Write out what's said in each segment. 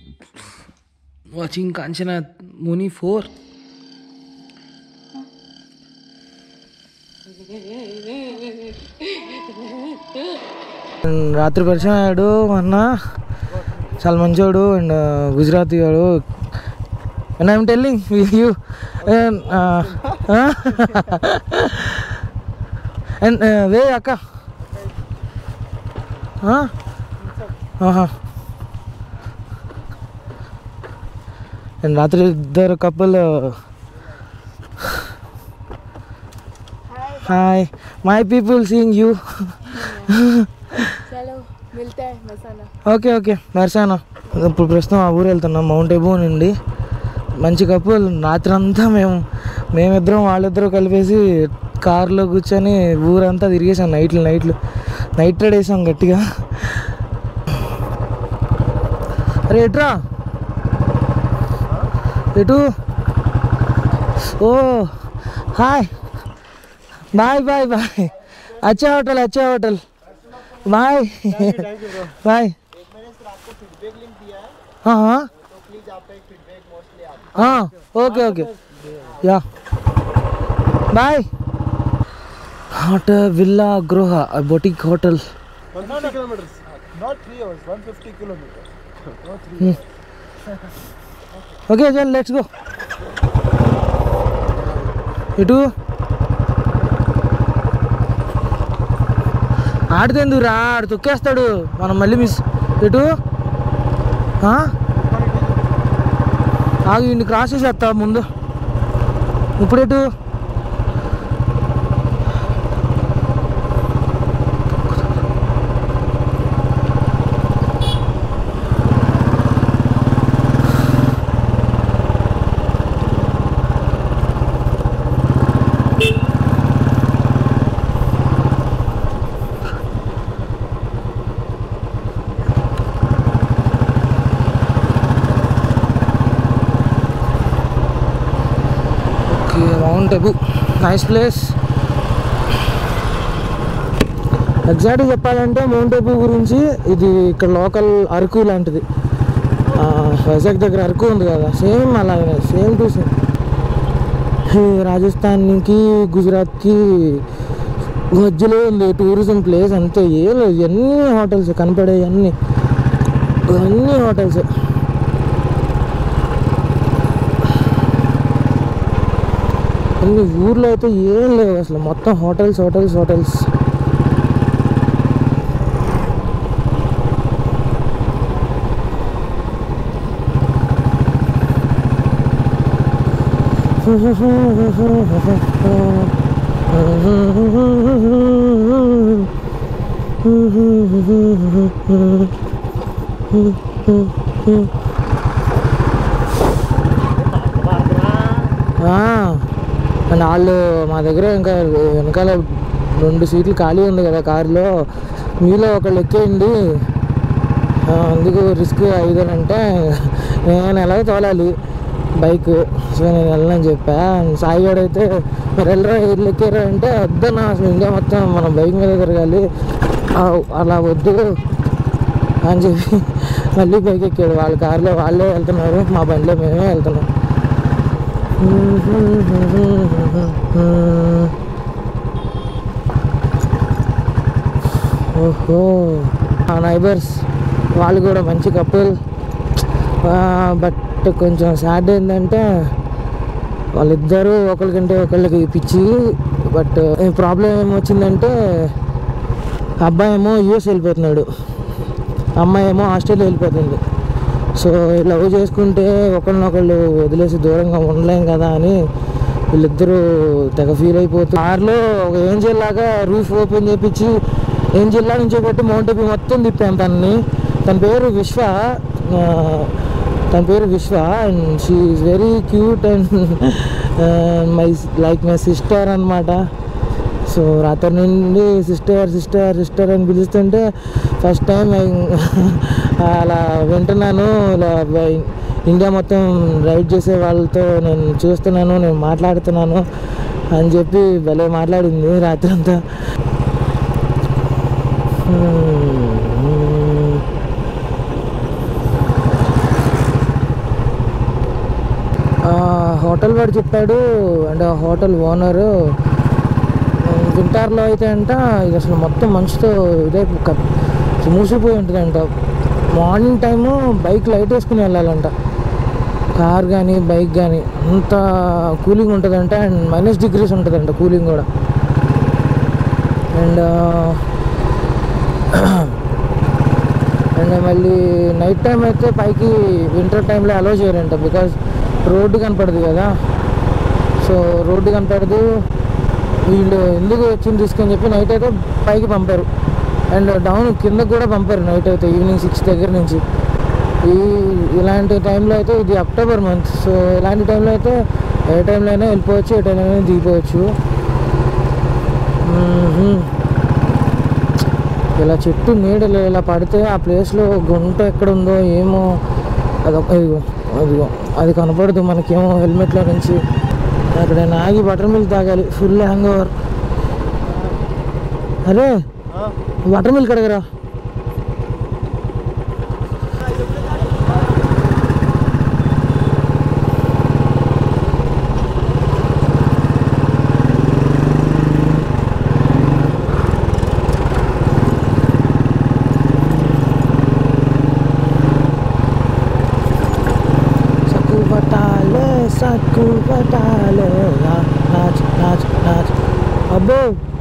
Watching Kanchana ముని four రాత్రి పరిచయం అయ్యాడు అన్న చాలా మంచోడు అండ్ గుజరాతీ వాడు and I'm telling you and వే అక్క అండ్ రాత్రి ఇద్దరు కప్పులు hi my people seeing you चलो मिलते हैं मसाला ఓకే ఓకే నర్సానా ఇప్పుడు ప్రస్తుతం ఆ ఊరు వెళ్తున్నాం మౌంట్ ఎబూ నుండి మంచి కప్పులు రాత్రి అంతా మేము మేమిద్దరం వాళ్ళిద్దరూ కలిపేసి కారులో కూర్చొని ఊరంతా తిరిగేసాం నైట్లు నైట్లు నైట్ రైడ్ వేసాం గట్టిగా అరే ఎట్రా ఎటు ఓ హాయ్ బాయ్ బాయ్ బాయ్ అచ్చా హోటల్ అచ్చా హోటల్ బాయ్ బాయ్ हाँ हाँ हाँ okay okay yeah bye hot villa गृह boutique hotel 150 kilometers. Not three hours, 150 kilometers. Okay చల్ లెట్స్ గో ఇటు ఆడితేందుకు రా ఆడు తొక్కేస్తాడు మనం మళ్ళీ మిస్ ఇటు ఆ? ఆగు ఇన్ని క్రాస్ చేసేస్తా ముందు ఇప్పుడు ఎటు okay mount Abu nice place ఎగ్జాక్ట్గా చెప్పాలంటే మౌంట్ అబు గురించి ఇది ఇక్కడ లోకల్ అరకు లాంటిది ఆ, వైజాగ్ దగ్గర అరకు ఉంది కదా సేమ్ అలాగే సేమ్ టు సేమ్ రాజస్థాన్కి గుజరాత్కి మధ్యలో ఉంది టూరిజం ప్లేస్ అంతే ఏ లేదు ఎన్ని హోటల్స్ కనపడే అన్ని అన్ని హోటల్స్ అన్ని ఊర్లో అయితే ఏం లేవు అసలు మొత్తం హోటల్స్ హోటల్స్ హోటల్స్ అండ్ వాళ్ళు మా దగ్గర ఇంకా వెనకాల రెండు సీట్లు ఖాళీ ఉంది కదా కారులో మీలో ఒకళ్ళు ఎక్కేయండి ఆ, అందుకు రిస్క్ ఐదనంటే నేను ఎలాగో తోలాలి బైక్ సో నేను వెళ్ళనని చెప్పా సాయి గారు అయితే మరి వెళ్ళరా వీళ్ళు ఎక్కారా అంటే వద్దన్నా అసలు ఇండియా మొత్తం మనం బైక్ మీద తిరగాలి ఆ, అలా వద్దు అని చెప్పి మళ్ళీ బైక్ ఎక్కాడు వాళ్ళ కార్లో వాళ్ళే వెళ్తున్నారు మా బండిలో మేమే వెళ్తున్నాం ఓహో ఆ నైబర్స్ వాళ్ళు కూడా మంచి కపుల్ బట్ కొంచెం సాడ్ ఏంటంటే వాళ్ళిద్దరూ ఒకరికంటే ఒకళ్ళకి పిచ్చి బట్ ప్రాబ్లం ఏమొచ్చిందంటే అబ్బాయి ఏమో యూఎస్ వెళ్ళిపోతున్నాడు అమ్మాయి ఏమో ఆస్ట్రేలియా వెళ్ళిపోతుంది సో లవ్ చేసుకుంటే ఒకరినొకళ్ళు వదిలేసి దూరంగా ఉండలేం కదా అని వీళ్ళిద్దరూ తెగ ఫీల్ అయిపోతూ కార్లో ఒక ఏంజల్ లాగా రూఫ్ ఓపెన్ చేపించి ఏంజల్ లా నుంచి పెట్టి మౌంట్ ఎబీ మొత్తం తిప్పాను తనని తన పేరు విశ్వ ఆ, తన పేరు Vishwa and she is very cute and my like my sister అనమాట సో రాత్రి నుండి సిస్టర్ సిస్టర్ సిస్టర్ అని పిలుస్తుంటే ఫస్ట్ టైం అలా వింటున్నాను ఇలా బై- ఇండియా మొత్తం రైడ్ చేసే వాళ్ళతో నేను చూస్తున్నాను నేను మాట్లాడుతున్నాను అని చెప్పి భలే మాట్లాడింది రాత్రి అంతా హోటల్ వాడు చెప్పాడు అంటే ఆ హోటల్ ఓనరు వింటర్లో అయితే అంట ఇది అసలు మొత్తం మంచుతో ఇదే కప్- మూసిపోయి ఉంటుందంట మార్నింగ్ టైము బైక్ లైట్ వేసుకుని వెళ్ళాలంట కార్ కానీ బైక్ కానీ అంత కూలింగ్ ఉంటుందంట అండ్ మైనస్ డిగ్రీస్ ఉంటుందంట కూలింగ్ కూడా అండ్ అండ్ మళ్ళీ నైట్ టైం అయితే పైకి వింటర్ టైంలో అలో చేయరంట బికాజ్ రోడ్డు కనపడదు కదా సో రోడ్డు కనపడదు వీళ్ళు ఎందుకు వచ్చింది తీసుకొని చెప్పి నైట్ అయితే పైకి పంపారు అండ్ డౌన్ కిందకు కూడా పంపారు నైట్ అయితే ఈవినింగ్ సిక్స్ దగ్గర నుంచి ఈ ఇలాంటి టైంలో అయితే ఇది అక్టోబర్ మంత్ సో ఇలాంటి టైంలో అయితే ఏ టైంలో అయినా వెళ్ళిపోవచ్చు ఏ టైంలో అయినా దిగిపోవచ్చు మ్మ్హ్మ్. ఇలా చెట్టు నీడలు ఇలా పడితే ఆ ప్లేస్లో గుంట ఎక్కడ ఉందో ఏమో అదొక ఇదిగో అదిగో అది కనపడదు మనకేమో హెల్మెట్లో నుంచి అక్కడ ఆగి బటర్ మిల్క్ తాగాలి ఫుల్ హ్యాంగ్ ఓవర్ అరే బటర్ మిల్క్ అడగరా సక్కు పట్టాలే సక్కు పట్టాలే నా- నాచ్ నాచ్ నాచ్ అబ్బో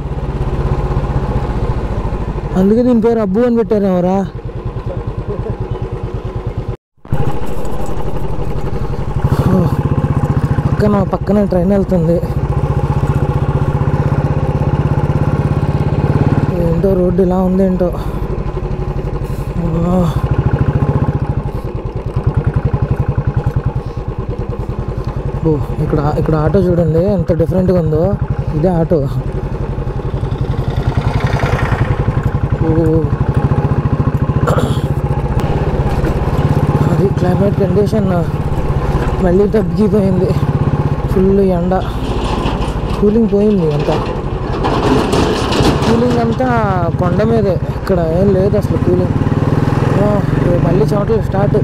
అందుకే దీని పేరు అబ్బు అని పెట్టారు ఎవరా పక్కన పక్కన ట్రైన్ వెళ్తుంది ఏంటో రోడ్డు ఇలా ఉందేంటో ఆ. ఓ ఇక్కడ ఇక్కడ ఆటో చూడండి ఎంత డిఫరెంట్గా ఉందో ఇదే ఆటో ఓ అది క్లైమేట్ కండిషన్ మళ్ళీ తగ్గిపోయింది ఫుల్ ఎండ కూలింగ్ పోయింది అంతా కూలింగ్ అంతా కొండ మీదే ఇక్కడ ఏం లేదు అసలు కూలింగ్ ఓ, ఇవి మళ్ళీ చెమటలు స్టార్ట్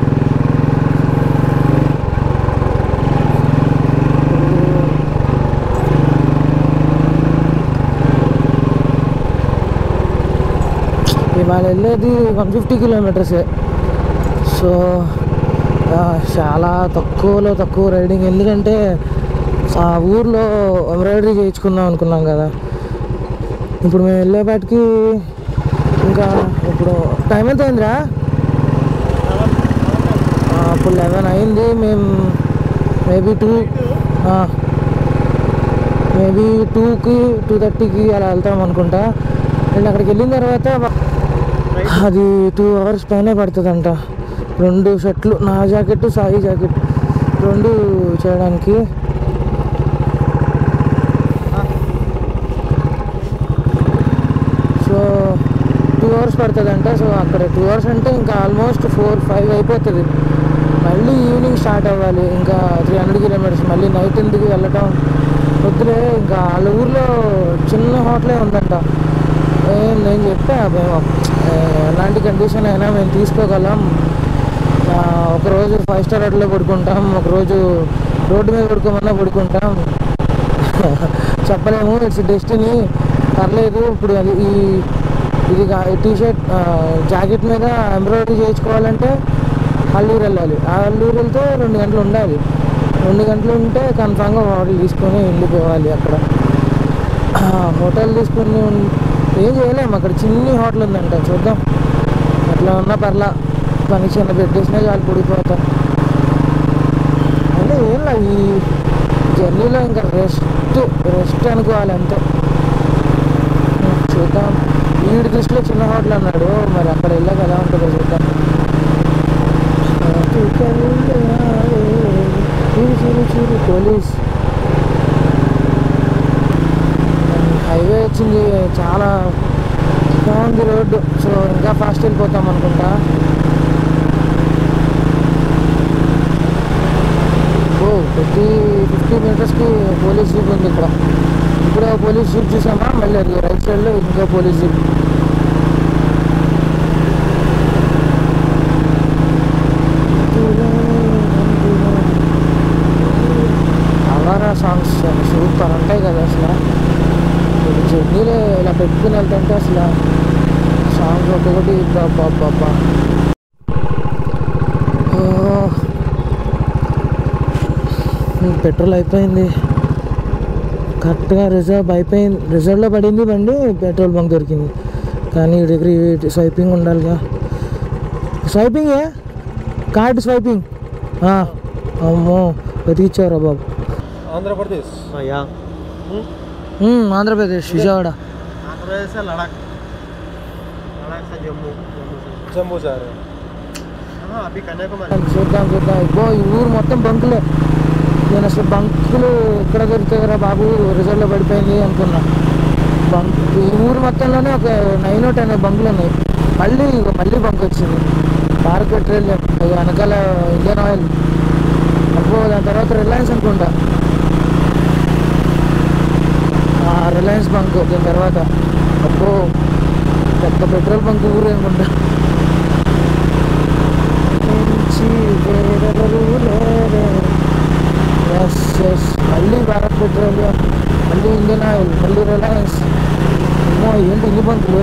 ఇవాళ వెళ్ళేది వన్ ఫిఫ్టీ కిలోమీటర్సే సో ఆ, చాలా తక్కువలో తక్కువ రైడింగ్ ఎందుకంటే ఆ ఊర్లో ఎంబ్రాయిడరీ చేయించుకుందాం అనుకున్నాం కదా ఇప్పుడు మేము వెళ్ళేపాటికి ఇంకా ఇప్పుడు టైం ఎంత అయిందిరా ఆ, ఇప్పుడు లెవెన్ అయింది మేము మేబీ టూ మేబీ టూకి టూ థర్టీకి అలా వెళ్తాం అనుకుంటా అండ్ అక్కడికి వెళ్ళిన తర్వాత అది టూ అవర్స్ పైనే పడుతుందంట రెండు షర్ట్లు నా జాకెట్ సాయి జాకెట్ రెండు చేయడానికి సో టూ అవర్స్ పడుతుందంట సో అక్కడ టూ అవర్స్ అంటే ఇంకా ఆల్మోస్ట్ ఫోర్ ఫైవ్ అయిపోతుంది మళ్ళీ ఈవినింగ్ స్టార్ట్ అవ్వాలి ఇంకా త్రీ హండ్రెడ్ కిలోమీటర్స్ మళ్ళీ నైట్ ఎందుకు వెళ్ళటం వద్దులే ఇంకా వాళ్ళ ఊర్లో చిన్న హోటలే ఉందంట ఏం నేను చెప్పా మేము "ఏ, ఎలాంటి కండిషన్ అయినా మేము తీసుకోగలం ఆ, ఒకరోజు ఫైవ్ స్టార్ హోటల్లో పడుకుంటాం ఒకరోజు రోడ్డు మీద పడుకోమన్నా పడుకుంటాం చెప్పలేము ఇట్స్ డెస్టినీ పర్లేదు ఇప్పుడు అది ఈ ఇది టీ షర్ట్ జాకెట్ మీద ఎంబ్రాయిడరీ చేయించుకోవాలంటే అల్లూరు వెళ్ళాలి ఆ అల్లూరు వెళ్తే రెండు గంటలు ఉండాలి రెండు గంటలు ఉంటే కన్ఫామ్గా హోటల్ తీసుకొని వెళ్ళిపోవాలి అక్కడ ఆ, హోటల్ తీసుకుని ఉన్- ఏం చేయలేము అక్కడ చిన్ని హోటల్ ఉందంట చూద్దాం అట్లా ఉన్నా పర్లా పని చిన్న పెట్టేసినా చాలు పొడిపోతాం అంటే ఏం లా ఈ జర్నీలో ఇంకా రెస్ట్ రెస్ట్ అనుకోవాలి అంతే ఉం, చూద్దాం వీడి దృష్టిలో చిన్న హోటల్ అన్నాడు మరి అక్కడ వెళ్ళాక ఎలా ఉంటుందో చూద్దాం చూడు చూడు చూడు పోలీస్ హైవే వచ్చింది చాలా బాగుంది రోడ్డు సో ఇంకా ఫాస్ట్ వెళ్ళిపోతాం అనుకుంటా ఓ ప్రతి ఫిఫ్టీ మీటర్స్కి పోలీస్ జీప్ ఉంది ఇక్కడ ఇప్పుడు పోలీస్ జీప్ చూసామా మళ్ళీ అది రైట్ సైడ్లో ఇంకో పోలీస్ జీప్ ఒకటి బాబా పెట్రోల్ అయిపోయింది కరెక్ట్గా రిజర్వ్ అయిపోయింది రిజర్వ్లో పడింది బండి పెట్రోల్ బంక్ దొరికింది కానీ డిగ్రీ స్వైపింగ్ ఉండాలిగా స్వైపింగ్ ఏ కార్డ్ స్వైపింగ్ ఆ, అమ్మో వెతికిచ్చారా బాబు ఆంధ్రప్రదేశ్ యా ఉమ్, ఆంధ్రప్రదేశ్ విజయవాడ आंध्र से लड़ाक लड़ाक से जम्मू जम्मू से జమ్మూ సార్ हाँ अभी कन्याकुमारी చూద్దాం చూద్దాం ఇబ్బో ఈ ఊరు మొత్తం బంకులే నేను అసలు బంకులు ఎక్కడ దొరుకుతాయరా బాబు రిజర్వ్లో పడిపోయింది అనుకున్నా బంక్ ఈ ఊరు మొత్తంలోనే ఒక నైన్ టెన్ బంకులు ఉన్నాయి మళ్ళీ ఇగో మళ్ళీ బంక్ వచ్చింది భారత్ పెట్రోలియం ఇగో వెనకాల ఇండియన్ ఆయిల్ అబ్బో దాని తర్వాత రిలయన్స్ అనుకుంటా ఆ, రిలయన్స్ బంక్ దీని తర్వాత అబ్బో పెద్ద పెట్రోల్ బంక్ ఊరు అనుకుంటా నుంచి వేరెవరూ లేరే. Yes, yes. మళ్ళీ భారత్ పెట్రోలియం మళ్ళీ ఇండియన్ ఆయిల్ మళ్ళీ రిలయన్స్ అమ్మో ఏంటి ఇన్ని బంకులు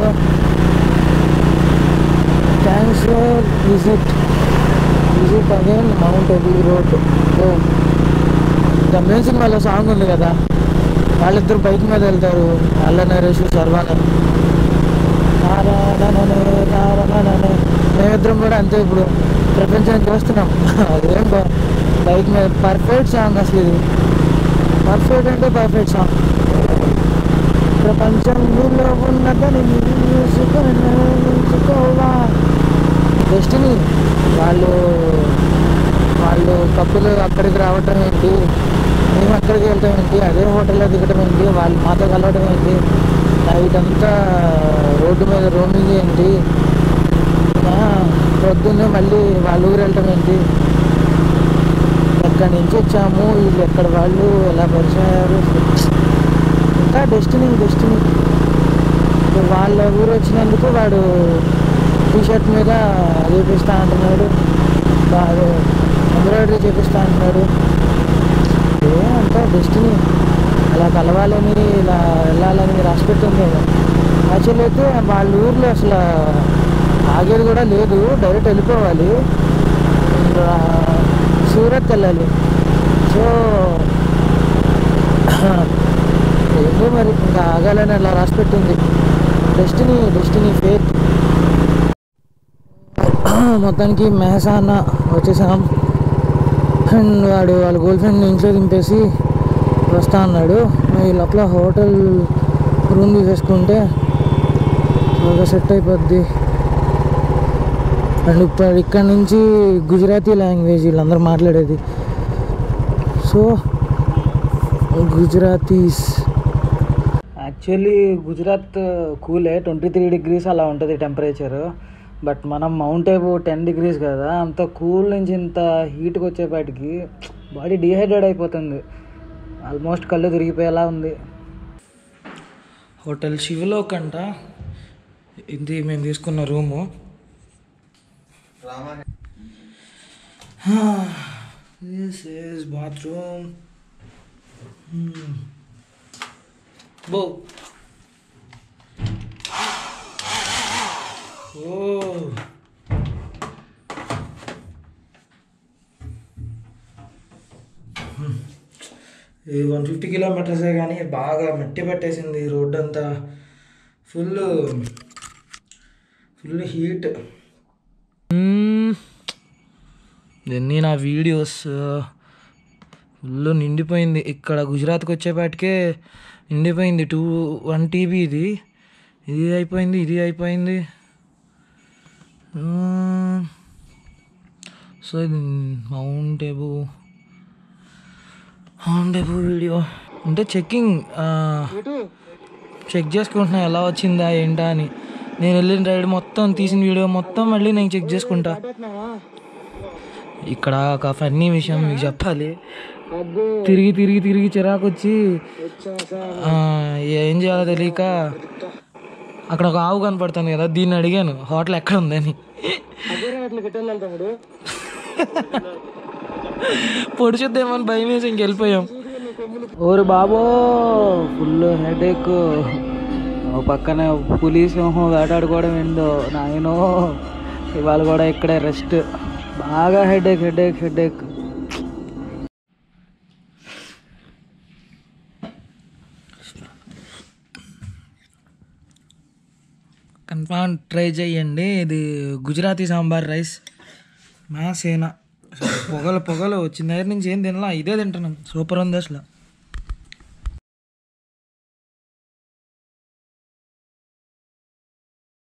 thanks for visit visit again mount Abu road the music వాళ్ళ సాంగ్ ఉంది కదా వాళ్ళిద్దరు బైక్ మీద వెళ్తారు అల్ల నరేష్ సర్వాన మేమిద్దరం కూడా అంతే ఇప్పుడు ప్రపంచాన్ని చూస్తున్నాం అదేం బా- బైక్ మీద పర్ఫెక్ట్ సాంగ్ అసలు ఇది పర్ఫెక్ట్ అంటే పర్ఫెక్ట్ సాంగ్ ప్రపంచంలో ఉన్నదని చూసుకోవా డెస్టినీ వాళ్ళు వాళ్ళు కప్పులు అక్కడికి రావటం ఏంటి మేము అక్కడికి వెళ్ళటం ఏంటి అదే హోటల్లో దిగటం ఏంటి వాళ్ళు మాతో కలవడం ఏంటి నైట్ అంతా రోడ్డు మీద రోమింగ్ ఏంటి ఆ, పొద్దున్నే మళ్ళీ వాళ్ళ ఊరు వెళ్ళటం ఏంటి ఎక్కడి నుంచి వచ్చాము వీళ్ళు ఎక్కడ వాళ్ళు ఎలా పరిచయం అయ్యారు ఇంకా డెస్టినీ డెస్టినీ ఇప్పుడు వాళ్ళ ఊరు వచ్చినందుకు వాడు టీ షర్ట్ మీద చేపిస్తా అంటున్నాడు వాడు ఎంబ్రాయిడరీ చేపిస్తా అంటున్నాడు ఏ అంతా డెస్టినీ అలా కలవాలని ఇలా వెళ్ళాలని రాసి పెట్టింది యాక్చువల్లీ అయితే వాళ్ళ ఊర్లో అసలు ఆగేది కూడా లేదు డైరెక్ట్ వెళ్ళిపోవాలి ఆ, సూరత్ వెళ్ళాలి సో ఏంటో మరి ఇంకా ఆగాలని అలా రాసి పెట్టింది డెస్టినీ డెస్టినీ ఫేత్ మొత్తానికి మెహసానా వచ్చేసాం అండ్ వాడు వాళ్ళ గర్ల్ ఫ్రెండ్ ఇంట్లో దింపేసి వస్తా అన్నాడు ఈ లోపల హోటల్ రూమ్ తీసేసుకుంటే బాగా సెట్ అయిపోద్ది అండ్ ఇప్పుడు ఇక్కడ నుంచి గుజరాతీ లాంగ్వేజ్ వీళ్ళందరూ మాట్లాడేది సో గుజరాతీస్ యాక్చువల్లీ గుజరాత్ కూలే ట్వంటీ త్రీ డిగ్రీస్ అలా ఉంటుంది టెంపరేచర్ బట్ మనం మౌంట్ ఏబో టెన్ డిగ్రీస్ కదా అంత కూల్ నుంచి ఇంత హీట్కి వచ్చేపాటికి బాడీ డిహైడ్రేట్ అయిపోతుంది ఆల్మోస్ట్ కళ్ళు తిరిగిపోయేలా ఉంది హోటల్ శివలోక్ అంట ఇది మేము తీసుకున్న రూము దిస్ ఈస్ బాత్రూమ్ బో ఓ ఇది వన్ ఫిఫ్టీ కిలోమీటర్సే కానీ బాగా మట్టి పట్టేసింది ఈ రోడ్ అంతా ఫుల్ ఫుల్ హీట్ ఇవన్నీ నా వీడియోస్ ఫుల్ నిండిపోయింది ఇక్కడ గుజరాత్కి వచ్చేపాటికే నిండిపోయింది టూ వన్ టీబీ ఇది ఇది అయిపోయింది ఇది అయిపోయింది సో ఇది mount Abu mount Abu video అంటే చెక్కింగ్ చెక్ చేసుకుంటున్నా ఎలా వచ్చిందా ఏంటా అని నేను వెళ్ళిన రైడ్ మొత్తం తీసిన వీడియో మొత్తం మళ్ళీ నేను చెక్ చేసుకుంటా ఇక్కడ ఒక ఫన్నీ విషయం మీకు చెప్పాలి తిరిగి తిరిగి తిరిగి చిరాకు వచ్చి ఆ, ఏం చేయాలో తెలియక అక్కడ ఒక ఆవు కనపడుతుంది కదా దీన్ని అడిగాను హోటల్ ఎక్కడ ఉందని పొడిచుద్దేమో అని భయం వేసి ఇంకెళ్ళిపోయాం ఓరు బాబో ఫుల్ హెడేక్ ఓ పక్కన పులి సింహం వేటాడుకోవడం ఏందో నాయనో ఇవాళ కూడా ఇక్కడే రెస్ట్ బాగా headache headache headache confirm try చేయండి ఇది గుజరాతీ సాంబార్ రైస్ మా సేన అసలు పొగలు పొగలు వచ్చిన దగ్గర నుంచి ఏం తినలా ఇదే తింటున్నాం సూపర్ ఉంది అసలు